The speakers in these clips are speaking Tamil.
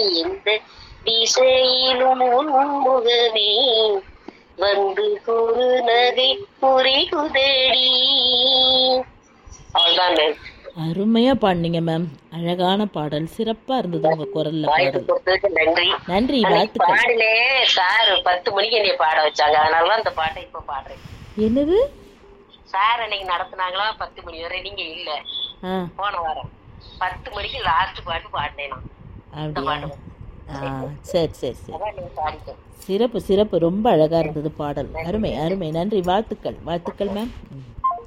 எந்த திசையிலும் உன்முகமே வந்து குறு நகை புரிகுதடி அவ்வளவுதான் மேம் அருமையா பாடினீங்க மேம் அழகான பாடல் சிறப்பா இருந்தது உங்க குரல்ல வாய்ப்பு பாடல் கொடுத்ததுக்கு நன்றி நன்றி அன்னைக்கு வாழ்த்துக்கள் பாடலே சார் பத்து மணிக்கு என்னைய பாட வச்சாங்க அதனாலதான் இந்த பாட்டை இப்ப பாடுறேன் என்னது சார் அன்னைக்கு நடத்துனாங்களா பத்து மணி வரை நீங்க இல்ல ஆ போன வாரம் பத்து மணிக்கு லாஸ்ட் பாட்டு பாடினேன் நான் இந்த அப்படியா பாட்டு ஆ சரி சரி சரி அதான் நீங்க பாடிட்டேன் சிறப்பு சிறப்பு ரொம்ப அழகா இருந்தது பாடல் அருமை அருமை நன்றி வாழ்த்துக்கள் வாழ்த்துக்கள் மேம் ம்.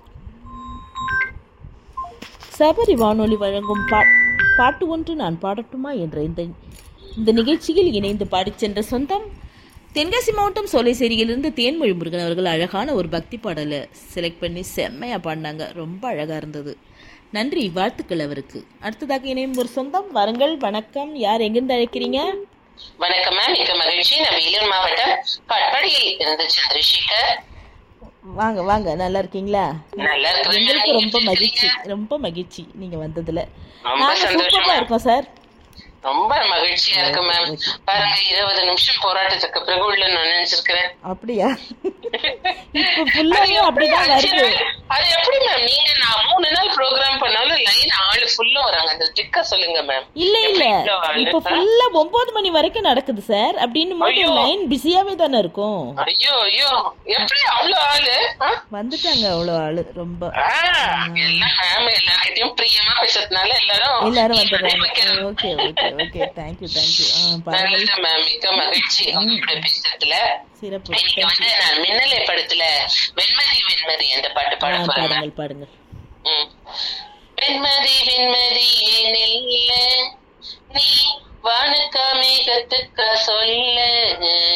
சபரி வானொலி வழங்கும் பா பாட்டு ஒன்று நான் பாடட்டுமா என்ற இந்த இந்த நிகழ்ச்சியில் இணைந்து பாடிச் சென்ற சொந்தம் தென்காசி மாவட்டம் சோலைசேரியிலிருந்து தேன்மொழி முருகன் அவர்கள் அழகான ஒரு பக்தி பாடலை செலக்ட் பண்ணி செம்மையா பாடினாங்க ரொம்ப அழகா இருந்தது நன்றி வாழ்த்துக்கள் அவருக்கு அடுத்ததாக இணையும் ஒரு சொந்தம் வாருங்கள் வணக்கம் யார் எங்கிருந்து அழைக்கிறீங்க வணக்கம் மேம் மிக்க மகிழ்ச்சி நான் வேலூர் மாவட்டம் பட்பாடியில் இருந்து சந்திரசேகர் வாங்க வாங்க நல்லா இருக்கீங்களா நல்லா இருக்கிறேன் எங்களுக்கு ரொம்ப மகிழ்ச்சி ரொம்ப மகிழ்ச்சி நீங்க வந்ததுல ரொம்ப நாங்க சந்தோஷம் சூப்பரா இருக்கோம் சார் ரொம்ப மகிழ்ச்சியா இருக்கு மேம் பாருங்க இருபது நிமிஷம் போராட்டத்துக்கு பிறகு உள்ள நான் நினைச்சிருக்கிறேன் அப்படியா இப்ப ஃபுல்லாவே அப்படிதான் வருது அது எப்படி மேம் நீங்க நான் மூணு நாள் ப்ரோக்ராம் பண்ணாலும் லைன் ஆளு ஃபுல்லா வராங்க அந்த ட்ரிக்க சொல்லுங்க மேம் இல்ல இல்ல எப்படி இவ்வளவு ஆளு? இப்ப ஃபுல்லா ஒன்பது மணி வரைக்கும் நடக்குது சார் அப்படின்னு போது ஐயோ. லைன் பிஸியாவே தானே இருக்கும் ஐயோ ஐயோ எப்படி அவ்வளவு ஆளு ஆ? வந்துட்டாங்க அவ்வளவு ஆளு ரொம்ப ஆ, எல்லாம் மேம் எல்லார்கிட்டயும் பிரியமா பேசுறதுனால எல்லாரும் எல்லாரும் ஈவனே வந்துடுறாங்க வைக்கிறாங்க. Okay okay okay thank you thank you பாருங்கள் நல்லது மேம் மிக்க மகிழ்ச்சி உங்க கூட பேசுறதுல சிறப்பு இன்னைக்கு Thank வந்து you. நான் மின்னலை படத்துல வெண்மதி வெண்மதி அந்த பாட்டு ஆ, பாட போறேன் பாடுங்கள் பாடுங்கள் ம். வெண்மதி வெண்மதி ஏனில்ல நீ வானுக்கா மேகத்துக்கா சொல்ல